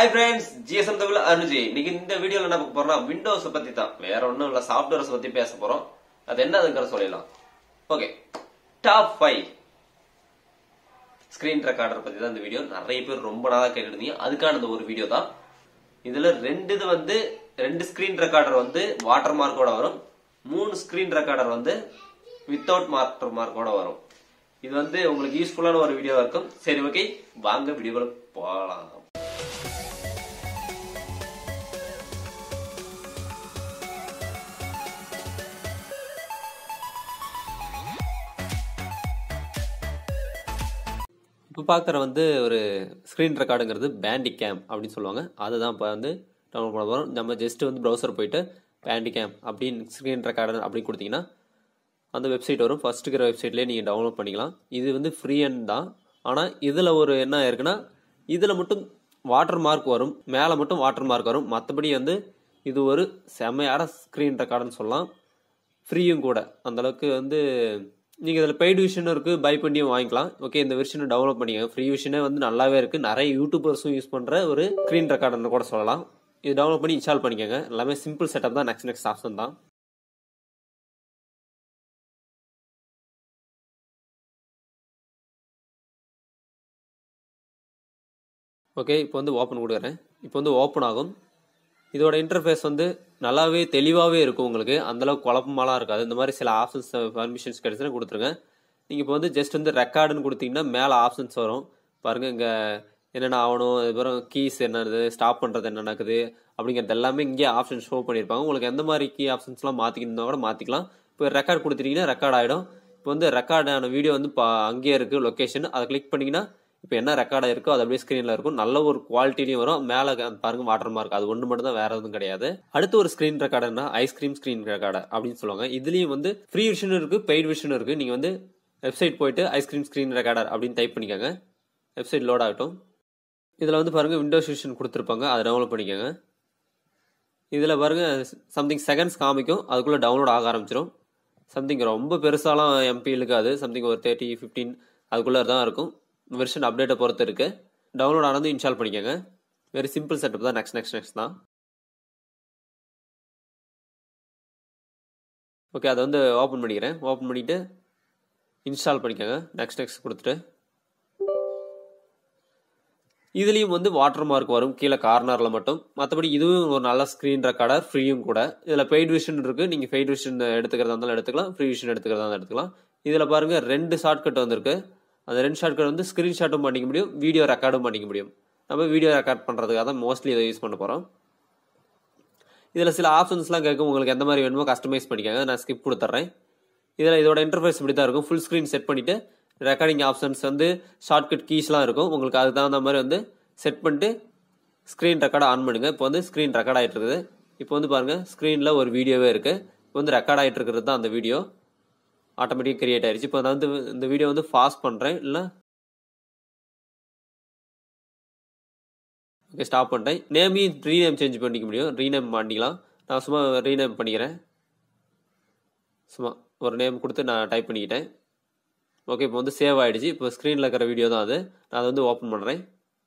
hi friends GSM Tamil அருஜி இன்னைக்கு இந்த வீடியோல என்ன பார்க்க போறோம்னா விண்டோஸ் பத்தி தான் வேற ஒண்ணும் இல்ல சாஃப்ட்வேர்ஸ் பத்தி பேச போறோம் அது என்னதுங்கிற சொல்லிடலாம் okay top five screen recorder பத்தி தான் இந்த வீடியோ நிறைய பேர் ரொம்ப நாளா கேட்டுட்டு இருந்தீங்க அதுக்கான இந்த ஒரு வீடியோ தான் இதுல ரெண்டு இது வந்து ரெண்டு ஸ்கிரீன் ரெக்கார்டர் வந்து வாட்டர் மார்க்கோட வரும் மூணு ஸ்கிரீன் ரெக்கார்டர் வந்து வித்தவுட் வாட்டர் மார்க்கோட வரும் இது வந்து உங்களுக்கு யூஸ்ஃபுல்லான ஒரு வீடியோவா இருக்கும் சரி ஓகே வாங்க வீடியோக்குள்ள போகலாம் இப்போ பார்க்குற வந்து ஒரு ஸ்க்ரீன் ரெக்கார்டுங்கிறது பேண்டி கேம் அப்படின்னு சொல்லுவாங்க அதுதான் இப்போ வந்து டவுன்லோட் பண்ண போகிறோம் நம்ம ஜஸ்ட் வந்து ப்ரௌசர் போயிட்டு பேண்டி கேம் அப்படின்னு ஸ்க்ரீன் ரெக்கார்டர் அப்படின்னு கொடுத்தீங்கன்னா அந்த வெப்சைட் வரும் ஃபர்ஸ்ட் இருக்கிற வெப்சைட்லேயே நீங்கள் டவுன்லோட் பண்ணிக்கலாம் இது வந்து ஃப்ரீ அண்ட் தான் ஆனால் இதில் ஒரு என்ன இருக்குன்னா இதில் மட்டும் வாட்டர் மார்க் வரும் மேலே மட்டும் வாட்டர் மார்க் வரும் மற்றபடி வந்து இது ஒரு செம்மையான ஸ்க்ரீன் ரெக்கார்டுன்னு சொல்லலாம் ஃப்ரீயும் கூட அந்த அளவுக்கு வந்து நீங்கள் இதில் பெய்டு விஷனும் இருக்குது பை பண்ணியும் வாங்கிக்கலாம் ஓகே இந்த வெர்ஷனை டவுன்லோட் பண்ணிக்கோங்க ஃப்ரீ விஷனே வந்து நல்லாவே இருக்குது நிறைய யூடியூபர்ஸும் யூஸ் பண்ணுற ஒரு ஸ்க்ரீன் ரெக்கார்டர்னு கூட சொல்லலாம் இது டவுன்லோட் பண்ணி இன்ஸ்டால் பண்ணிக்கோங்க எல்லாமே சிம்பிள் செட்டப் தான் நெக்ஸ்ட் நெக்ஸ்ட் ஆப்ஷன் தான் ஓகே இப்போ வந்து ஓப்பன் கொடுக்குறேன் இப்போ வந்து ஓப்பன் ஆகும் இதோட இன்டர்ஃபேஸ் வந்து நல்லாவே தெளிவாகவே இருக்கும் உங்களுக்கு அந்தளவுக்கு குழப்பமாலாம் இருக்காது இந்த மாதிரி சில ஆப்ஷன்ஸ் பர்மிஷன்ஸ் கிடைச்சுன்னா கொடுத்துருங்க நீங்கள் இப்போ வந்து ஜஸ்ட் வந்து ரெக்கார்டுன்னு கொடுத்தீங்கன்னா மேலே ஆப்ஷன்ஸ் வரும் பாருங்கள் இங்கே என்னென்ன ஆகணும் அதுக்கப்புறம் கீஸ் என்னது ஸ்டாப் பண்ணுறது என்ன நடக்குது அப்படிங்கிறது எல்லாமே இங்கே ஆப்ஷன் ஷோ பண்ணியிருப்பாங்க உங்களுக்கு எந்த மாதிரி கீ ஆப்ஷன்ஸ்லாம் மாற்றிக்கணும்னா கூட மாற்றிக்கலாம் இப்போ ரெக்கார்ட் கொடுத்துட்டீங்கன்னா ரெக்கார்ட் ஆகிடும் இப்போ வந்து ரெக்கார்டான வீடியோ வந்து பா அங்கேயே இருக்குது லொக்கேஷன் அதை கிளிக் பண்ணிங்கன்னா இப்போ என்ன ரெக்கார்ட் ஆயிருக்கோ அது அப்படியே ஸ்க்ரீனில் இருக்கும் நல்ல ஒரு குவாலிட்டிலையும் வரும் மேலே பாருங்க வாட்டர் மார்க் அது ஒன்று மட்டும் தான் வேற எதுவும் கிடையாது அடுத்து ஒரு ஸ்க்ரீன் ரெக்கார்டர்னா ஐஸ்கிரீம் ஸ்க்ரீன் ரெக்கார்டர் அப்படின்னு சொல்லுவாங்க இதுலேயும் வந்து ஃப்ரீ விஷனும் இருக்கு பெய்ட் விஷனும் இருக்கு நீங்கள் வந்து வெப்சைட் போயிட்டு ஐஸ்கிரீம் ஸ்க்ரீன் ரெக்கார்டர் அப்படின்னு டைப் பண்ணிக்கோங்க வெப்சைட் லோட் ஆகட்டும் இதில் வந்து பாருங்க விண்டோஸ் விஷன் கொடுத்துருப்பாங்க அதை டவுன்லோட் பண்ணிக்கோங்க இதில் பாருங்க சம்திங் செகண்ட்ஸ் காமிக்கும் அதுக்குள்ளே டவுன்லோட் ஆக ஆரம்பிச்சிடும் சம்திங் ரொம்ப பெருசாலாம் எம்பி இருக்காது சம்திங் ஒரு தேர்ட்டி ஃபிஃப்டீன் அதுக்குள்ளே தான் இருக்கும் வெர்ஷன் அப்டேட்டை பொறுத்து இருக்கு டவுன்லோட் ஆனது இன்ஸ்டால் பண்ணிக்கோங்க வெரி சிம்பிள் செட்டப் தான் நெக்ஸ்ட் நெக்ஸ்ட் நெக்ஸ்ட் தான் ஓகே அதை வந்து ஓப்பன் பண்ணிக்கிறேன் ஓப்பன் பண்ணிவிட்டு இன்ஸ்டால் பண்ணிக்கோங்க நெக்ஸ்ட் நெக்ஸ்ட் கொடுத்துட்டு இதுலேயும் வந்து வாட்டர் மார்க் வரும் கீழே கார்னரில் மட்டும் மற்றபடி இதுவும் ஒரு நல்ல ஸ்க்ரீன் ரெக்கார்டர் ஃப்ரீயும் கூட இதில் பெய்ட் விஷன் இருக்குது நீங்கள் பெய்ட் விஷன் எடுத்துக்கிறதா இருந்தாலும் எடுத்துக்கலாம் ஃப்ரீ விஷன் எடுத்துக்கிறதா இருந்தாலும் எடுத்துக்கலாம் இதில் பாருங்கள் ரெண்டு ஷார்ட்கட் வந்திருக்கு அந்த ரெண்டு ஷார்ட்கட் வந்து ஸ்க்ரீன்ஷாட்டும் பண்ணிக்க முடியும் வீடியோ ரெக்கார்டும் பண்ணிக்க முடியும் நம்ம வீடியோ ரெக்கார்ட் பண்ணுறதுக்காக தான் மோஸ்ட்லி இதை யூஸ் பண்ண போகிறோம் இதில் சில ஆப்ஷன்ஸ்லாம் கேட்கும் உங்களுக்கு எந்த மாதிரி வேணுமோ கஸ்டமைஸ் பண்ணிக்கோங்க நான் ஸ்கிப் கொடுத்துட்றேன் இதில் இதோட இன்டர்ஃபேஸ் இப்படி தான் இருக்கும் ஃபுல் ஸ்க்ரீன் செட் பண்ணிவிட்டு ரெக்கார்டிங் ஆப்ஷன்ஸ் வந்து ஷார்ட்கட் கீஸ்லாம் இருக்கும் உங்களுக்கு அதுக்கு தகுந்த மாதிரி வந்து செட் பண்ணிட்டு ஸ்க்ரீன் ரெக்கார்டை ஆன் பண்ணுங்க இப்போ வந்து ஸ்க்ரீன் ரெக்கார்ட் ஆகிட்டு இருக்குது இப்போ வந்து பாருங்கள் ஸ்க்ரீனில் ஒரு வீடியோவே இருக்குது இப்போ வந்து ரெக்கார்ட் ஆகிட்டு இருக்கிறது தான் அந்த வீடியோ ஆட்டோமேட்டிக் கிரியேட் ஆயிடுச்சு இப்போ நான் வந்து இந்த வீடியோ வந்து ஃபாஸ்ட் பண்ணுறேன் இல்லை ஓகே ஸ்டாப் பண்ணிட்டேன் நேமையும் ரீநேம் சேஞ்ச் பண்ணிக்க முடியும் ரீநேம் பண்ணிக்கலாம் நான் சும்மா ரீநேம் பண்ணிக்கிறேன் சும்மா ஒரு நேம் கொடுத்து நான் டைப் பண்ணிக்கிட்டேன் ஓகே இப்போ வந்து சேவ் ஆகிடுச்சு இப்போ ஸ்க்ரீனில் இருக்கிற வீடியோ தான் அது நான் அதை வந்து ஓப்பன் பண்ணுறேன்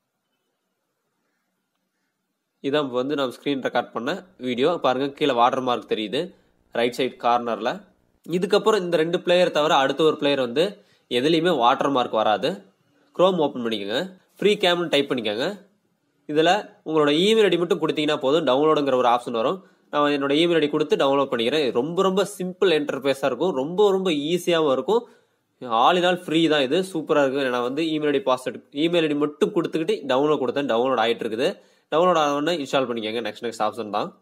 இதான் இப்போ வந்து நான் ஸ்க்ரீன் ரெக்கார்ட் பண்ண வீடியோ பாருங்கள் கீழே வாட்டர் மார்க் தெரியுது ரைட் சைட் கார்னரில் இதுக்கப்புறம் இந்த ரெண்டு பிளேயர் தவிர அடுத்த ஒரு பிளேயர் வந்து எதுலேயுமே வாட்டர் மார்க் வராது க்ரோம் ஓப்பன் பண்ணிக்கோங்க ஃப்ரீ கேம்னு டைப் பண்ணிக்கோங்க இதில் உங்களோட இமெயில் ஐடி மட்டும் கொடுத்தீங்கன்னா போதும் டவுன்லோடுங்கிற ஒரு ஆப்ஷன் வரும் நான் என்னோட இமெயில் ஐடி கொடுத்து டவுன்லோட் பண்ணிக்கிறேன் ரொம்ப ரொம்ப சிம்பிள் என்டர்பேஸாக இருக்கும் ரொம்ப ரொம்ப ஈஸியாகவும் இருக்கும் ஆல் இன் ஆல் ஃப்ரீ தான் இது சூப்பராக இருக்குது நான் வந்து email ID password email ID மட்டும் கொடுத்துக்கிட்டு டவுன்லோட் கொடுத்தேன் டவுன்லோட் ஆகிட்டு இருக்குது டவுன்லோட் ஆனவொடனே இன்ஸ்டால் பண்ணிக்கோங்க நெக்ஸ்ட் நெக்ஸ்ட் ஆப்ஷன் தான்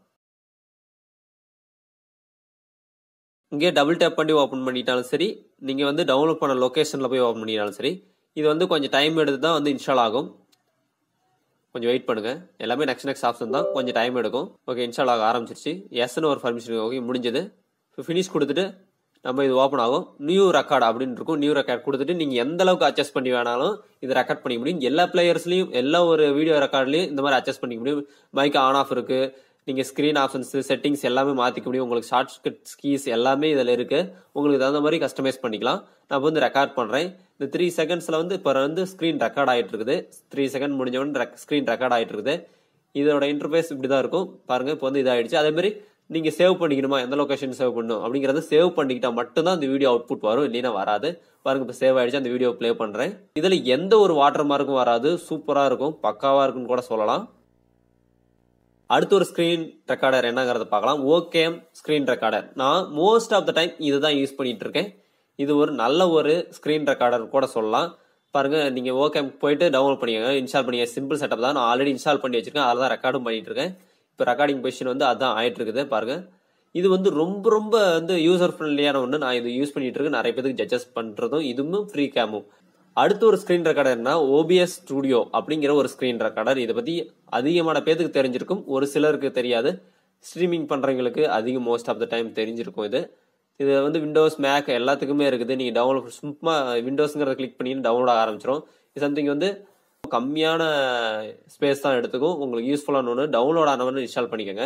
இங்கே டபுள் டேப் பண்ணி ஓப்பன் பண்ணிட்டாலும் சரி நீங்கள் வந்து டவுன்லோட் பண்ண லொக்கேஷனில் போய் ஓப்பன் பண்ணிட்டாலும் சரி இது வந்து கொஞ்சம் டைம் எடுத்து தான் வந்து இன்ஸ்டால் ஆகும் கொஞ்சம் வெயிட் பண்ணுங்க எல்லாமே நெக்ஸ்ட் நெக்ஸ்ட் ஆப்ஷன் தான் கொஞ்சம் டைம் எடுக்கும் ஓகே இன்ஸ்டால் ஆக ஆரம்பிச்சிருச்சு எஸ்ன்னு ஒரு பர்மிஷன் ஓகே முடிஞ்சது இப்போ ஃபினிஷ் கொடுத்துட்டு நம்ம இது ஓப்பன் ஆகும் நியூ ரெக்கார்ட் அப்படின்னு இருக்கும் நியூ ரெக்கார்ட் கொடுத்துட்டு நீங்கள் எந்த அளவுக்கு அட்ஜஸ்ட் பண்ணி வேணாலும் இது ரெக்கார்ட் பண்ணிக்க முடியும் எல்லா பிளேயர்ஸ்லையும் எல்லா ஒரு வீடியோ ரெக்கார்ட்லையும் இந்த மாதிரி அட்ஜஸ்ட் பண்ணிக்க முடியும் மைக் ஆன் ஆஃப் இருக்குது நீங்கள் ஸ்க்ரீன் ஆப்ஷன்ஸ் செட்டிங்ஸ் எல்லாமே மாற்றிக்க முடியும் உங்களுக்கு ஷார்ட் கட் கீஸ் எல்லாமே இதில் இருக்குது உங்களுக்கு தகுந்த மாதிரி கஸ்டமைஸ் பண்ணிக்கலாம் நான் வந்து ரெக்கார்ட் பண்ணுறேன் இந்த த்ரீ செகண்ட்ஸில் வந்து இப்போ வந்து ஸ்க்ரீன் ரெக்கார்ட் ஆகிட்டு இருக்குது த்ரீ செகண்ட் முடிஞ்ச உடனே ஸ்க்ரீன் ரெக்கார்ட் ஆகிட்டு இருக்குது இதோட இன்டர்ஃபேஸ் இப்படி தான் இருக்கும் பாருங்க இப்போ வந்து இதாயிடுச்சு அதே மாதிரி நீங்க சேவ் பண்ணிக்கணுமா எந்த லொகேஷன் சேவ் பண்ணணும் அப்படிங்கறத சேவ் பண்ணிக்கிட்டா மட்டும்தான் அந்த வீடியோ அவுட்புட் வரும் இல்லைன்னா வராது பாருங்க இப்போ சேவ் ஆயிடுச்சு அந்த வீடியோ ப்ளே பண்றேன் இதுல எந்த ஒரு வாட்டர் மார்க்கும் வராது சூப்பரா இருக்கும் பக்காவா இருக்குன்னு கூட சொல்லலாம் அடுத்து ஒரு ஸ்கிரீன் ரெக்கார்டர் என்னங்கிறத பார்க்கலாம் ஓகேம் ஸ்கிரீன் ரெக்கார்டர் நான் மோஸ்ட் ஆஃப் த டைம் இதுதான் யூஸ் பண்ணிட்டு இருக்கேன் இது ஒரு நல்ல ஒரு ஸ்கிரீன் ரெக்கார்டர் கூட சொல்லலாம் பாருங்க நீங்க ஓகேம் போயிட்டு டவுன்லோட் பண்ணிக்கோங்க இன்ஸ்டால் பண்ணிக்க சிம்பிள் செட்டப் தான் நான் ஆல்ரெடி இன்ஸ்டால் பண்ணி வச்சிருக்கேன் அதில் தான் ரெக்கார்டும் பண்ணிட்டு இருக்கேன் இப்போ ரெக்கார்டிங் பொசிஷன் வந்து அதான் ஆயிட்டு இருக்குது பாருங்க இது வந்து ரொம்ப ரொம்ப வந்து யூசர் ஃப்ரெண்ட்லியான ஒன்று நான் இது யூஸ் பண்ணிட்டு இருக்கேன் நிறைய பேருக்கு ஜட்ஜஸ் பண்றதும் இதுவும் ஃப்ரீ கேமும் அடுத்து ஒரு ஸ்கிரீன் ரெக்கார்டர்னா ஓபிஎஸ் ஸ்டுடியோ அப்படிங்கிற ஒரு ஸ்கிரீன் ரெக்கார்டர் இதை பத்தி அதிகமான பேத்துக்கு தெரிஞ்சிருக்கும் ஒரு சிலருக்கு தெரியாது ஸ்ட்ரீமிங் பண்றவங்களுக்கு அதிகம் மோஸ்ட் ஆஃப் த டைம் தெரிஞ்சிருக்கும் இது இது வந்து விண்டோஸ் மேக் எல்லாத்துக்குமே இருக்குது நீங்க டவுன்லோட் சும்மா விண்டோஸ்ங்கிறத கிளிக் பண்ணி டவுன்லோட் ஆரம்பிச்சிடும் இது சம்திங் வந்து கம்மியான ஸ்பேஸ் தான் எடுத்துக்கும் உங்களுக்கு யூஸ்ஃபுல்லான ஒன்று டவுன்லோட் ஆனவன்னு இன்ஸ்டால் பண்ணிக்கோங்க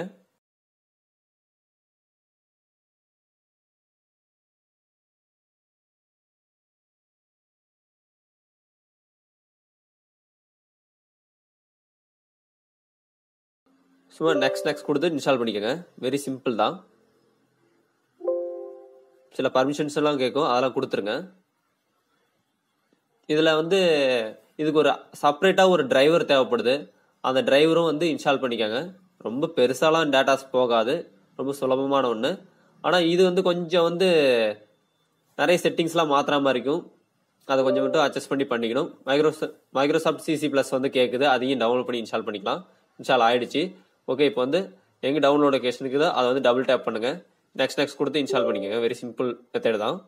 சும்மா நெக்ஸ்ட் நெக்ஸ்ட் கொடுத்து இன்ஸ்டால் பண்ணிக்கோங்க வெரி சிம்பிள் தான் சில பர்மிஷன்ஸ் எல்லாம் கேட்கும் அதெல்லாம் கொடுத்துருங்க இதில் வந்து இதுக்கு ஒரு செப்பரேட்டாக ஒரு டிரைவர் தேவைப்படுது அந்த டிரைவரும் வந்து இன்ஸ்டால் பண்ணிக்கோங்க ரொம்ப பெருசாலாம் டேட்டாஸ் போகாது ரொம்ப சுலபமான ஒன்று ஆனால் இது வந்து கொஞ்சம் வந்து நிறைய செட்டிங்ஸ்லாம் மாற்றுற மாதிரி இருக்கும் அதை கொஞ்சம் மட்டும் அட்ஜஸ்ட் பண்ணி பண்ணிக்கணும் மைக்ரோசா மைக்ரோசாஃப்ட் சிசி ப்ளஸ் வந்து கேட்குது அதையும் டவுன்லோட் பண்ணி இன்ஸ்டால் பண்ணிக்கலாம் இன்ஸ்டால் ஆயிடுச்சு ஓகே இப்போ வந்து எங்கே டவுன்லோட் லொகேஷன் இருக்குதோ அதை வந்து டபுள் டேப் பண்ணுங்க நெக்ஸ்ட் நெக்ஸ்ட் கொடுத்து இன்ஸ்டால் பண்ணிக்கோங்க வெரி சிம்பிள் மெத்தட் தான்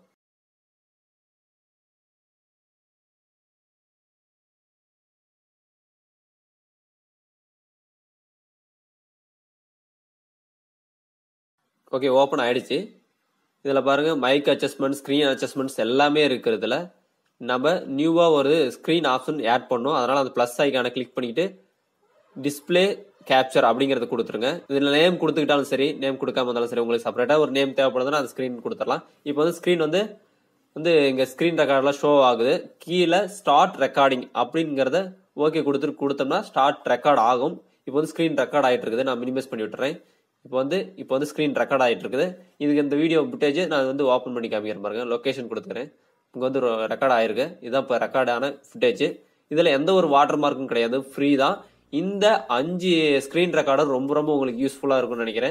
ஓகே ஓப்பன் ஆயிடுச்சு இதில் பாருங்க மைக் அட்ஜஸ்ட்மெண்ட் ஸ்க்ரீன் அட்ஜஸ்ட்மெண்ட்ஸ் எல்லாமே இருக்கிறதுல நம்ம நியூவாக ஒரு ஸ்க்ரீன் ஆப்ஷன் ஆட் பண்ணோம் அதனால அந்த ப்ளஸ் ஐக்கான கிளிக் பண்ணிக்கிட்டு டிஸ்பிளே கேப்சர் அப்படிங்கறத கொடுத்துருங்க இதில் நேம் கொடுத்துக்கிட்டாலும் சரி நேம் கொடுக்காம இருந்தாலும் சரி உங்களுக்கு செப்பரேட்டாக ஒரு நேம் தேவைப்படுதுன்னா அந்த ஸ்க்ரீன் கொடுத்துடலாம் இப்போ வந்து ஸ்க்ரீன் வந்து வந்து இங்கே ஸ்க்ரீன் ரெக்கார்ட்லாம் ஷோ ஆகுது கீழே ஸ்டார்ட் ரெக்கார்டிங் அப்படிங்கிறத ஓகே கொடுத்துட்டு கொடுத்தோம்னா ஸ்டார்ட் ரெக்கார்ட் ஆகும் இப்போ வந்து ஸ்க்ரீன் ரெக்கார்ட் ஆகிட்டு இருக்குது நான் மினிமைஸ் பண்ணி விட்டுறேன் இப்போ வந்து இப்போ வந்து ஸ்க்ரீன் ரெக்கார்ட் ஆகிட்டு இருக்குது இதுக்கு இந்த வீடியோ ஃபுட்டேஜ் நான் வந்து ஓப்பன் பண்ணி காமிக்கிறேன் பாருங்க லொக்கேஷன் கொடுத்துக்கிறேன் இங்கே வந்து ரெக்கார்ட் ஆயிருக்கு இதுதான் இப்போ ரெக்கார்டான ஃபுட்டேஜ் இதில் எந்த ஒரு வாட்டர் மார்க்கும் கிடையாது ஃப்ரீ தான் இந்த அஞ்சு ஸ்க்ரீன் ரெக்கார்டர் ரொம்ப ரொம்ப உங்களுக்கு யூஸ்ஃபுல்லாக இருக்கும்னு நினைக்கிறேன்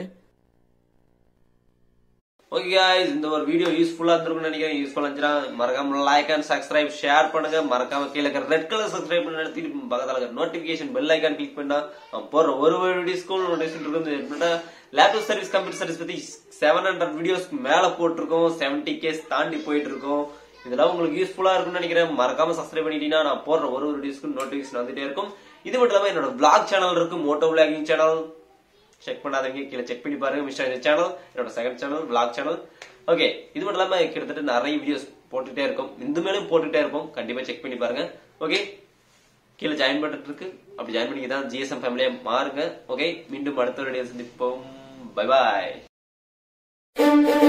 ஓகே guys இந்த ஒரு வீடியோ யூஸ்ஃபுல்லா இருந்திருக்கும்னு நினைக்கிறேன் யூஸ்ஃபுல்லா இருந்துச்சுன்னா மறக்காம லைக் அண்ட் சப்ஸ்கிரைப் ஷேர் பண்ணுங்க மறக்காம கீழே இருக்கிற ரெட் கலர் சப்ஸ்கிரைப் பண்ணி நடத்திட்டு பக்கத்துல இருக்கிற நோட்டிபிகேஷன் பெல் ஐக்கான் கிளிக் பண்ணா நான் போடுற ஒரு ஒரு வீடியோஸ்க்கும் நோட்டிஃபிகேஷன் இருக்கும் லேப்டாப் சர்வீஸ் கம்ப்யூட்டர் சர்வீஸ் பத்தி செவன் ஹண்ட்ரட் வீடியோஸ்க்கு மேல போட்டிருக்கோம் செவன்டி கேஸ் தாண்டி போயிட்டு இருக்கோம் இதெல்லாம் உங்களுக்கு யூஸ்ஃபுல்லா இருக்கும்னு நினைக்கிறேன் மறக்காம சப்ஸ்கிரைப் பண்ணிட்டீங்கன்னா நான் போடுற ஒரு ஒரு வீடியோஸ்க்கும் நோட்டிபிகேஷன் வந்துட்டே இருக்கும் இது மட்டும் இல்லாம என்னோட பிளாக் சேனல் இருக்கு மோட்டோ பிளாகிங் சேனல் செக் பண்ணாதவங்க கீழே செக் பண்ணி பாருங்க மிஸ்டர் இந்த சேனல் என்னோட second channel vlog channel okay இது மட்டும் இல்லாம கிட்டத்தட்ட நிறைய வீடியோஸ் போட்டுட்டே இருக்கும் இந்த மேலும் போட்டுட்டே இருப்போம் கண்டிப்பா செக் பண்ணி பாருங்க ஓகே கீழே ஜாயின் பண்றது இருக்கு அப்படி ஜாயின் பண்ணி தான் ஜிஎஸ்எம் ஃபேமிலியா மாறுங்க ஓகே மீண்டும் அடுத்த வீடியோ சந்திப்போம் பை பாய்